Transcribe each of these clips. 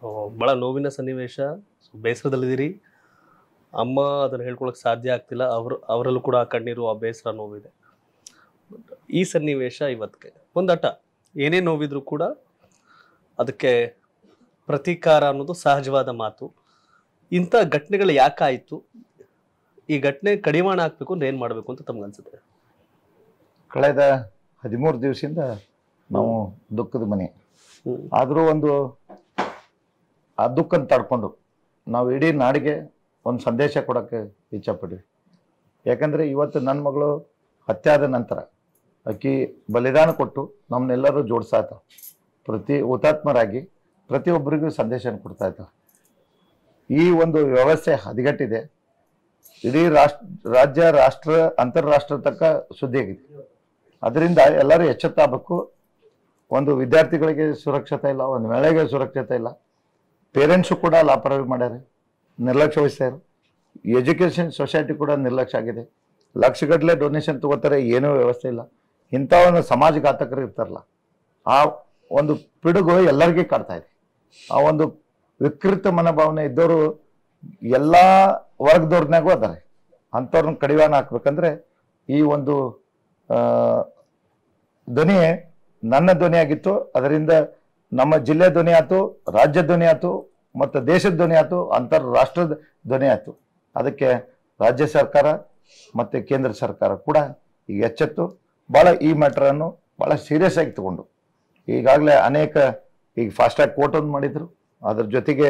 ಓ, ಬಹಳ ನೋವಿನ ಸನ್ನಿವೇಶ ಬೇಸರದಲ್ಲಿದ್ದೀರಿ ಅಮ್ಮ ಅದನ್ನು ಹೇಳ್ಕೊಳಕ್ ಸಾಧ್ಯ ಆಗ್ತಿಲ್ಲ ಅವರು ಅವರಲ್ಲೂ ಕೂಡ ಆ ಕಣ್ಣೀರು ಆ ಬೇಸರ ನೋವಿದೆ But ಈ ಸನ್ನಿವೇಶ ಇವತ್ತಿಗೆ ಒಂದು ಹಠ ಏನೇ ನೋವಿದ್ರು ಕೂಡ ಅದಕ್ಕೆ ಪ್ರತೀಕಾರ ಅನ್ನೋದು ಸಹಜವಾದ ಮಾತು ಇಂಥ ಘಟನೆಗಳು ಯಾಕಾಯಿತು ಈ ಘಟನೆ ಕಡಿವಾಣ ಹಾಕ್ಬೇಕು ಅಂದ್ರೆ ಏನ್ ಮಾಡ್ಬೇಕು ಅಂತ ತಮ್ಗನ್ಸುತ್ತೆ ಕಳೆದ ಹದಿಮೂರು ದಿವಸದಿಂದ ನಾವು ದುಃಖದ ಮನೆ ಹ್ಮ್. ಆದರೂ ಒಂದು ಆ ದುಃಖನ ತಡ್ಕೊಂಡು ನಾವು ಇಡೀ ನಾಡಿಗೆ ಒಂದು ಸಂದೇಶ ಕೊಡೋಕ್ಕೆ ಇಚ್ಛಪಡ್ವಿ ಯಾಕಂದರೆ ಇವತ್ತು ನನ್ನ ಮಗಳು ಹತ್ಯೆ ಆದ ನಂತರ ಆಕಿ ಬಲಿದಾನ ಕೊಟ್ಟು ನಮ್ಮನ್ನೆಲ್ಲರೂ ಜೋಡಿಸ್ತಾ ಇದ್ದಾಳೆ ಪ್ರತಿ ಹುತಾತ್ಮರಾಗಿ ಪ್ರತಿಯೊಬ್ಬರಿಗೂ ಸಂದೇಶ ಕೊಡ್ತಾ ಇದ್ದಾಳೆ ಈ ಒಂದು ವ್ಯವಸ್ಥೆ ಹದಗೆಟ್ಟಿದೆ ಇಡೀ ರಾಷ್ಟ್ರ ರಾಜ್ಯ ರಾಷ್ಟ್ರ ಅಂತಾರಾಷ್ಟ್ರ ತಕ್ಕ ಸುದ್ದಿ ಆಗಿದೆ ಅದರಿಂದ ಎಲ್ಲರೂ ಎಚ್ಚೆತ್ತಾಗಬೇಕು ಒಂದು ವಿದ್ಯಾರ್ಥಿಗಳಿಗೆ ಸುರಕ್ಷತೆ ಇಲ್ಲ ಒಂದು ಮಹಿಳೆಗೆ ಸುರಕ್ಷತೆ ಇಲ್ಲ ಪೇರೆಂಟ್ಸು ಕೂಡ ಲಾಪರವಾಹಿ ಮಾಡ್ಯಾರ ನಿರ್ಲಕ್ಷ್ಯ ವಹಿಸ್ತಾರೆ ಎಜುಕೇಷನ್ ಸೊಸೈಟಿ ಕೂಡ ನಿರ್ಲಕ್ಷ್ಯ ಆಗಿದೆ ಲಕ್ಷಗಟ್ಟಲೆ ಡೊನೇಷನ್ ತಗೋತಾರೆ ಏನೂ ವ್ಯವಸ್ಥೆ ಇಲ್ಲ ಇಂಥ ಒಂದು ಸಮಾಜಘಾತಕರು ಇರ್ತಾರಲ್ಲ ಆ ಒಂದು ಪಿಡುಗು ಎಲ್ಲರಿಗೂ ಕಾಡ್ತಾ ಇದೆ ಆ ಒಂದು ವಿಕೃತ ಮನೋಭಾವನೆ ಇದ್ದವರು ಎಲ್ಲ ವರ್ಗದವ್ರನ್ಯಾಗೂ ಅದಾರೆ ಅಂಥವ್ರನ್ನ ಕಡಿವಾಣ ಹಾಕ್ಬೇಕಂದ್ರೆ ಈ ಒಂದು ಆ, ಧ್ವನಿ ನನ್ನ ಧ್ವನಿ ಆಗಿತ್ತು ಅದರಿಂದ ನಮ್ಮ ಜಿಲ್ಲೆ ಧ್ವನಿ ಆಯ್ತು ರಾಜ್ಯ ಧ್ವನಿ ಆಯ್ತು ಮತ್ತು ದೇಶದ ಧ್ವನಿ ಆಯ್ತು ಅಂತಾರಾಷ್ಟ್ರದ ಧ್ವನಿ ಆಯ್ತು ಅದಕ್ಕೆ ರಾಜ್ಯ ಸರ್ಕಾರ ಮತ್ತು ಕೇಂದ್ರ ಸರ್ಕಾರ ಕೂಡ ಈಗ ಎಚ್ಚೆತ್ತು ಭಾಳ ಈ ಮ್ಯಾಟ್ರನ್ನು ಭಾಳ ಸೀರಿಯಸ್ ಆಗಿ ತಗೊಂಡು ಈಗಾಗಲೇ ಅನೇಕ ಈಗ ಫಾಸ್ಟ್ಯಾಗ್ ಕೋರ್ಟ್ ಒಂದು ಮಾಡಿದ್ರು ಅದ್ರ ಜೊತೆಗೆ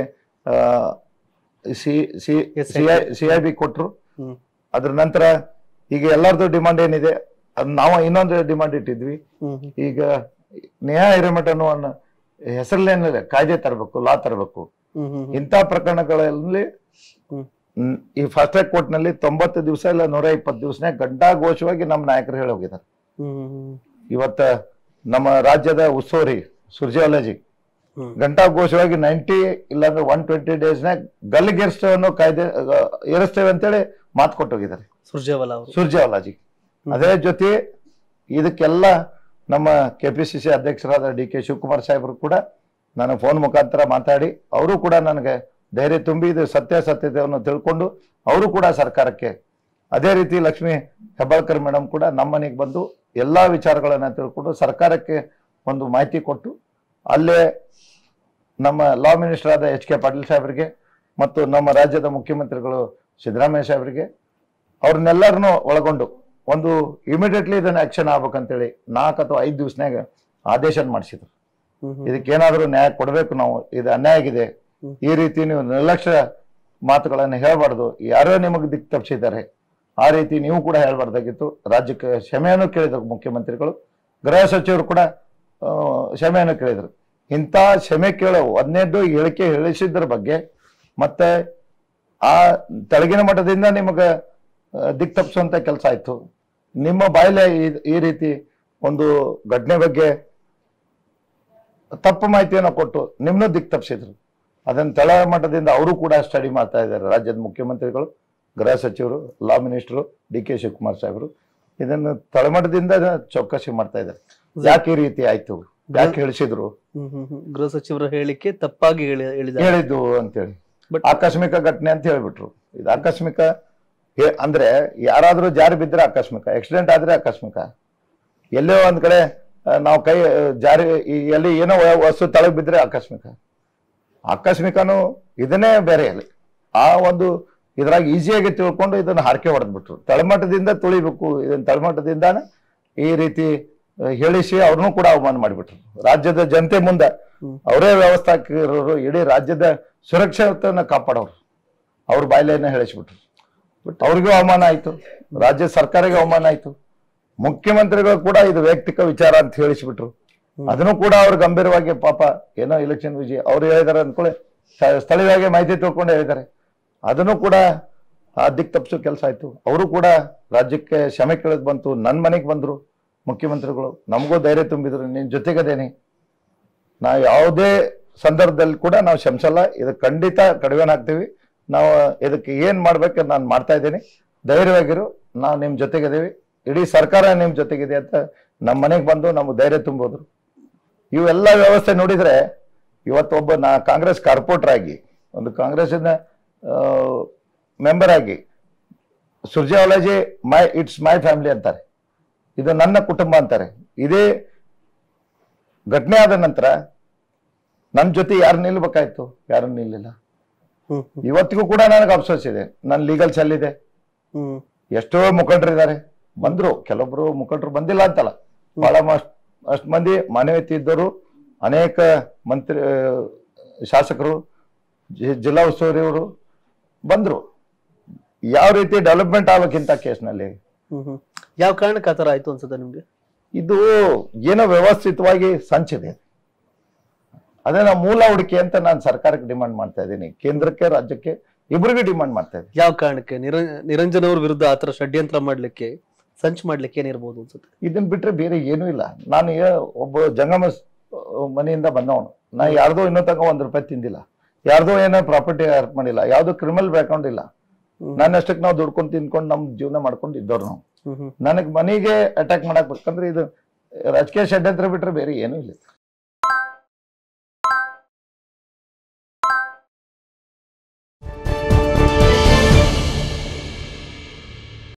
C C C I C I B ಕೊಟ್ಟರು ಹ್ಮ್. ಅದ್ರ ನಂತರ ಈಗ ಎಲ್ಲರದು ಡಿಮಾಂಡ್ ಏನಿದೆ ಅದ್ ನಾವು ಇನ್ನೊಂದು ಡಿಮಾಂಡ್ ಇಟ್ಟಿದ್ವಿ ಹ್ಮ್ ಈಗ ನ್ಯಾಯ ಹಿರೇಮಠ ಅನ್ನೋ ಅನ್ನೋ ಹೆಸರಲ್ಲೇನಿಲ್ಲ ಕಾಯ್ದೆ ತರಬೇಕು ಲಾ ತರಬೇಕು ಹ್ಮ್ ಹ್ಮ್ ಹ್ಮ್ ಇಂಥ ಪ್ರಕರಣಗಳಲ್ಲಿ ಹ್ಮ್. ನ್- ಈ ಫಾಸ್ಟ್ ಟ್ರ್ಯಾಕ್ ಕೋರ್ಟ್ ನಲ್ಲಿ ತೊಂಬತ್ತು ದಿವಸ ಇಲ್ಲ ನೂರ ಇಪ್ಪತ್ತು ದಿವಸನೇ ಗಡ್ಡಾಘೋಷವಾಗಿ ನಮ್ಮ ನಾಯಕರು ಹೇಳಿ ಹೋಗಿದ್ದಾರೆ ಹ್ಮ್ ಹ್ಮ್ ಇವತ್ತ ನಮ್ಮ ರಾಜ್ಯದ ಉಸ್ತುವಾರಿ ಸುರ್ಜಿಯಾಲಜಿ ಹ್ಮ್. ಘಂಟಾಘೋಷವಾಗಿ ನೈಂಟಿ ಇಲ್ಲಾಂದ್ರೆ ಒನ್ ಟ್ವೆಂಟಿ ಡೇಸ್ನಾಗ ಗಲ್ಲಿಗೇರಿಸ್ತೇವೆ ಅನ್ನೋ ಕಾಯ್ದೆ ಆ, ಏರಿಸ್ತೇವೆ ಅಂತೇಳಿ ಮಾತು ಕೊಟ್ಟೋಗಿದ್ದಾರೆ ಸುರ್ಜೇವಾಲಾ ಅವರು ಸುರ್ಜೇವಾಲಾಜಿ ಅದೇ ಜೊತೆ ಇದಕ್ಕೆಲ್ಲ ನಮ್ಮ ಕೆ ಪಿ ಸಿ ಸಿ ಅಧ್ಯಕ್ಷರಾದ ಡಿ ಕೆ ಶಿವಕುಮಾರ್ ಸಾಹೇಬರು ಕೂಡ ನಾನು ಫೋನ್ ಮುಖಾಂತರ ಮಾತಾಡಿ ಅವರು ಕೂಡ ನನಗೆ ಧೈರ್ಯ ತುಂಬಿ ಇದು ಸತ್ಯಾಸತ್ಯತೆಯನ್ನು ತಿಳ್ಕೊಂಡು ಅವರು ಕೂಡ ಸರ್ಕಾರಕ್ಕೆ ಅದೇ ರೀತಿ ಲಕ್ಷ್ಮಿ ಹೆಬ್ಬಾಳ್ಕರ್ ಮೇಡಮ್ ಕೂಡ ನಮ್ಮ ಮನೆಗೆ ಬಂದು ಎಲ್ಲಾ ವಿಚಾರಗಳನ್ನ ತಿಳ್ಕೊಂಡು ಸರ್ಕಾರಕ್ಕೆ ಒಂದು ಮಾಹಿತಿ ಕೊಟ್ಟು ಅಲ್ಲೇ ನಮ್ಮ ಲಾ ಮಿನಿಸ್ಟರ್ ಆದ ಎಚ್ ಕೆ ಪಾಟೀಲ್ ಸಾಹೇಬರಿಗೆ ಮತ್ತು ನಮ್ಮ ರಾಜ್ಯದ ಮುಖ್ಯಮಂತ್ರಿಗಳು ಸಿದ್ದರಾಮಯ್ಯ ಸಾಹೇಬರಿಗೆ ಅವ್ರನ್ನೆಲ್ಲರನ್ನು ಒಳಗೊಂಡು ಒಂದು ಇಮಿಡಿಯೇಟ್ಲಿ ಇದನ್ನ ಆಕ್ಷನ್ ಆಗ್ಬೇಕಂತೇಳಿ ನಾಲ್ಕು ಅಥವಾ ಐದು ದಿವಸನಾಗ ಆದೇಶ ಮಾಡಿಸಿದ್ರು ಹ್ಮ್ ಹ್ಮ್ ಇದಕ್ಕೇನಾದ್ರೂ ನ್ಯಾಯ ಕೊಡಬೇಕು ನಾವು ಇದು ಅನ್ಯಾಯ ಆಗಿದೆ ಹ್ಮ್. ಈ ರೀತಿ ನೀವು ನಿರ್ಲಕ್ಷ್ಯ ಮಾತುಗಳನ್ನು ಹೇಳಬಾರ್ದು ಯಾರೋ ನಿಮಗೆ ದಿಕ್ ತಪ್ಪಿಸಿದ್ದಾರೆ ಆ ರೀತಿ ನೀವು ಕೂಡ ಹೇಳಬಾರ್ದಾಗಿತ್ತು ರಾಜ್ಯಕ್ಕೆ ಕ್ಷಮೆಯನ್ನು ಕೇಳಿದ್ರು ಮುಖ್ಯಮಂತ್ರಿಗಳು ಗೃಹ ಸಚಿವರು ಕೂಡ ಆ, ಕ್ಷಮೆಯನ್ನು ಕೇಳಿದ್ರು ಇಂಥ ಕ್ಷಮೆ ಕೇಳೋ ಹದಿನೈದು ಹೇಳಿಕೆ ಹೇಳಿಸಿದ್ರ ಬಗ್ಗೆ ಮತ್ತೆ ಆ ತೆಳಗಿನ ಮಟ್ಟದಿಂದ ನಿಮಗೆ ದಿಕ್ ತಪ್ಪಿಸುವಂತ ಕೆಲಸ ಆಯ್ತು ನಿಮ್ಮ ಬಾಯಲ್ಲೇ ಈ- ಈ ರೀತಿ ಒಂದು ಘಟನೆ ಬಗ್ಗೆ ತಪ್ಪು ಮಾಹಿತಿಯನ್ನು ಕೊಟ್ಟು ನಿಮ್ಮನ್ನು ದಿಕ್ ತಪ್ಪಿಸಿದ್ರು ಅದನ್ನ ತಳ ಮಟ್ಟದಿಂದ ಅವರು ಕೂಡ ಸ್ಟಡಿ ಮಾಡ್ತಾ ಇದ್ದಾರೆ ರಾಜ್ಯದ ಮುಖ್ಯಮಂತ್ರಿಗಳು ಗೃಹ ಸಚಿವರು law minister D K Shivakumar ಸಾಹೇಬರು ಇದನ್ನು ತಳಮಟ್ಟದಿಂದ ಚೌಕಸಿ ಮಾಡ್ತಾ ಇದ್ದಾರೆ ಯಾಕೆ ಈ ರೀತಿ ಆಯ್ತು ಯಾಕೆ ಹೇಳಿಸಿದ್ರು ಹ್ಮ್ ಹ್ಮ್ ಹ್ಮ್ ಗೃಹ ಸಚಿವರ ಹೇಳಿಕೆ ತಪ್ಪಾಗಿ ಹೇಳಿ ಹೇಳಿದ್ದಾರೆ ಹೇಳಿದ್ದು ಅಂತೇಳಿ But- ಆಕಸ್ಮಿಕ ಘಟನೆ ಅಂತ ಹೇಳ್ಬಿಟ್ರು ಇದು ಆಕಸ್ಮಿಕ ಹೇ- ಅಂದ್ರೆ ಯಾರಾದ್ರೂ ಜಾರಿ ಬಿದ್ರೆ ಆಕಸ್ಮಿಕ ಆಕ್ಸಿಡೆಂಟ್ ಆದ್ರೆ ಆಕಸ್ಮಿಕ ಎಲ್ಲೋ ಒಂದ್ ಕಡೆ ಆ, ನಾವು ಕೈ ಆ, ಜಾರಿ ಈ ಎಲ್ಲಿ ಏನೋ ವ- ವಸ್ತು ತಳಗ್ ಬಿದ್ರೆ ಆಕಸ್ಮಿಕ ಆಕಸ್ಮಿಕನು ಇದನ್ನೇ ಬೇರೆ ಅಲ್ಲಿ ಆ ಒಂದು ಇದ್ರಾಗ ಈಸಿಯಾಗಿ ತಿಳ್ಕೊಂಡು ಇದನ್ನ ಹಾರಿಕೆ ಹೊಡೆದ್ಬಿಟ್ರು ತಳಮಟ್ಟದಿಂದ ತುಳಿಬೇಕು ಇದನ್ನ ತಳಮಟ್ಟದಿಂದ ಈ ರೀತಿ ಆ, ಹೇಳಿಸಿ ಅವ್ರನ್ನೂ ಕೂಡ ಅವಮಾನ ಮಾಡಿಬಿಟ್ರು ರಾಜ್ಯದ ಜನತೆ ಮುಂದೆ ಹ್ಮ್. ಅವರೇ ವ್ಯವಸ್ಥಾಕರು ಇಡೀ ರಾಜ್ಯದ ಸುರಕ್ಷತೆಯನ್ನ ಕಾಪಾಡೋರು ಅವ್ರ ಬಾಯ್ಲೆಯನ್ನ ಹೇಳಿಸ್ಬಿಟ್ರು ಅವ್ರಿಗೂ ಅವಮಾನ ಆಯ್ತು ರಾಜ್ಯ ಸರ್ಕಾರಕ್ಕೆ ಅವಮಾನ ಆಯ್ತು ಮುಖ್ಯಮಂತ್ರಿಗಳು ಕೂಡ ಇದು ವೈಯಕ್ತಿಕ ವಿಚಾರ ಅಂತ ಹೇಳಿಸ್ಬಿಟ್ರು ಅದನ್ನು ಕೂಡ ಅವ್ರು ಗಂಭೀರವಾಗಿ ಪಾಪ ಏನೋ ಎಲೆಕ್ಷನ್ ವಿಜಯ ಅವ್ರು ಹೇಳಿದಾರೆ ಅಂದ್ಕೊಳ್ಳಿ ಸ- ಸ್ಥಳೀಯವಾಗಿ ಮಾಹಿತಿ ತಿಳ್ಕೊಂಡು ಹೇಳಿದ್ದಾರೆ ಅದನ್ನು ಕೂಡ ಆ ದಿಕ್ ತಪ್ಪಿಸೋ ಕೆಲಸ ಆಯ್ತು ಅವರು ಕೂಡ ರಾಜ್ಯಕ್ಕೆ ಕ್ಷಮೆ ಕೇಳದ್ ಬಂತು ನನ್ನ ಮನೆಗೆ ಬಂದ್ರು ಮುಖ್ಯಮಂತ್ರಿಗಳು ನಮಗೂ ಧೈರ್ಯ ತುಂಬಿದ್ರು ನಿನ್ ಜೊತೆಗದೇನಿ ನಾವು ಯಾವುದೇ ಸಂದರ್ಭದಲ್ಲಿ ಕೂಡ ನಾವು ಕ್ಷಮಿಸಲ್ಲ ಇದು ಖಂಡಿತ ಕಡಿಮೆ ಹಾಕ್ತೀವಿ ನಾವು ಇದಕ್ಕೆ ಏನ್ ಮಾಡ್ಬೇಕು ನಾನು ಮಾಡ್ತಾ ಇದ್ದೀನಿ ಧೈರ್ಯವಾಗಿರು ನಾವು ನಿಮ್ ಜೊತೆಗಿದ್ದೀವಿ ಇಡೀ ಸರ್ಕಾರ ನಿಮ್ ಜೊತೆಗಿದೆ ಅಂತ ನಮ್ಮ ಮನೆಗೆ ಬಂದು ನಮ್ಗೆ ಧೈರ್ಯ ತುಂಬೋದು ಇವೆಲ್ಲ ವ್ಯವಸ್ಥೆ ನೋಡಿದ್ರೆ ಇವತ್ತೊಬ್ಬ ನಾ ಕಾಂಗ್ರೆಸ್ ಕಾರ್ಪೊರೇಟರ್ ಆಗಿ ಒಂದು ಕಾಂಗ್ರೆಸ್ಸಿನ ಮೆಂಬರ್ ಆಗಿ ಸುರ್ಜೇವಾಲಾಜಿ ಮೈ ಇಟ್ಸ್ ಮೈ ಫ್ಯಾಮಿಲಿ ಅಂತಾರೆ ಇದು ನನ್ನ ಕುಟುಂಬ ಅಂತಾರೆ ಇದೇ ಘಟನೆ ಆದ ನಂತರ ನನ್ನ ಜೊತೆ ಯಾರು ನಿಲ್ಬೇಕಾಯ್ತು ಯಾರು ನಿಲ್ಲಿಲ್ಲ ಹ್ಮ್ ಹ್ಮ್ ಇವತ್ತಿಗೂ ಕೂಡ ನನಗೆ ಅಫ್ಸೋಸ್ ಇದೆ ನನ್ನ ಲೀಗಲ್ ಸೆಲ್ ಇದೆ ಹ್ಮ್ ಎಷ್ಟೋ ಮುಖಂಡರಿದ್ದಾರೆ ಬಂದ್ರು ಕೆಲವೊಬ್ರು ಮುಖಂಡರು ಬಂದಿಲ್ಲ ಅಂತಲ್ಲ ಬಹಳ ಮಸ್ಟ್- ಅಷ್ಟ್ ಮಂದಿ ಮಾನವೀಯತೆ ಇದ್ದವರು ಅನೇಕ ಮಂತ್ರಿ ಆ, ಶಾಸಕರು ಜಿ- ಜಿಲ್ಲಾ ಉಸ್ತುವಾರಿಯವರು ಬಂದ್ರು ಯಾವ ರೀತಿ ಡೆವಲಪ್ಮೆಂಟ್ ಆಗ್ಬೇಕಿಂತ ಕೇಸ್ನಲ್ಲಿ ಹ್ಮ್ ಹ್ಮ್ ಯಾವ ಕಾರಣಕ್ಕೆ ಆ ಥರ ಆಯ್ತು ಅನ್ಸುತ್ತೆ ನಿಮ್ಗೆ ಇದು ಏನೋ ವ್ಯವಸ್ಥಿತವಾಗಿ ಸಂಚಿದೆ ಅದೇ ನಾವು ಮೂಲ ಹುಡುಕಿ ಅಂತ ನಾನು ಸರ್ಕಾರಕ್ಕೆ ಡಿಮಾಂಡ್ ಮಾಡ್ತಾ ಇದ್ದೀನಿ ಕೇಂದ್ರಕ್ಕೆ ರಾಜ್ಯಕ್ಕೆ ಇಬ್ಬರಿಗೂ ಡಿಮಾಂಡ್ ಮಾಡ್ತಾ ಇದ್ದೀನಿ ಯಾವ ಕಾರಣಕ್ಕೆ ನಿರ- ನಿರಂಜನ್ ಅವ್ರ ವಿರುದ್ಧ ಆ ಥರ ಷಡ್ಯಂತ್ರ ಮಾಡ್ಲಿಕ್ಕೆ ಸಂಚು ಮಾಡ್ಲಿಕ್ಕೆ ಏನಿರ್ಬೋದು ಅನ್ಸುತ್ತೆ ಇದನ್ ಬಿಟ್ರೆ ಬೇರೆ ಏನೂ ಇಲ್ಲ ನಾನು ಏ- ಒಬ್ಬ ಜಂಗಮ ಸ್- ಮನೆಯಿಂದ ಬಂದವನು ನಾ ಯಾರ್ದೋ ಇನ್ನೂ ತನಕ ಒಂದ್ ರೂಪಾಯಿ ತಿಂದಿಲ್ಲ ಯಾರ್ದೋ ಏನೋ ಪ್ರಾಪರ್ಟಿ ಅರ್ಪ್ ಮಾಡಿಲ್ಲ ಯಾವ್ದು ಕ್ರಿಮಿನಲ್ ಬ್ಯಾಕ್ಗ್ರೌಂಡ್ ಇಲ್ಲ ಹ್ಮ್. ನನ್ನಷ್ಟಕ್ಕೆ ನಾವು ದುಡ್ಕೊಂಡು ತಿನ್ಕೊಂಡು ನಮ್ ಜೀವನ ಮಾಡ್ಕೊಂಡು ಇದ್ದವ್ರು ನಾವು ಹ್ಮ್ ಹ್ಮ್ ನನಗ್ ಮನೆಗೆ ಅಟ್ಯಾಕ್ ಮಾಡಕ್ ಬೇಕಂದ್ರೆ ಇದು ರಾಜಕೀಯ ಷಡ್ಯಂತ್ರ ಬಿಟ್ರೆ ಬೇರೆ ಏನೂ ಇಲ್ಲ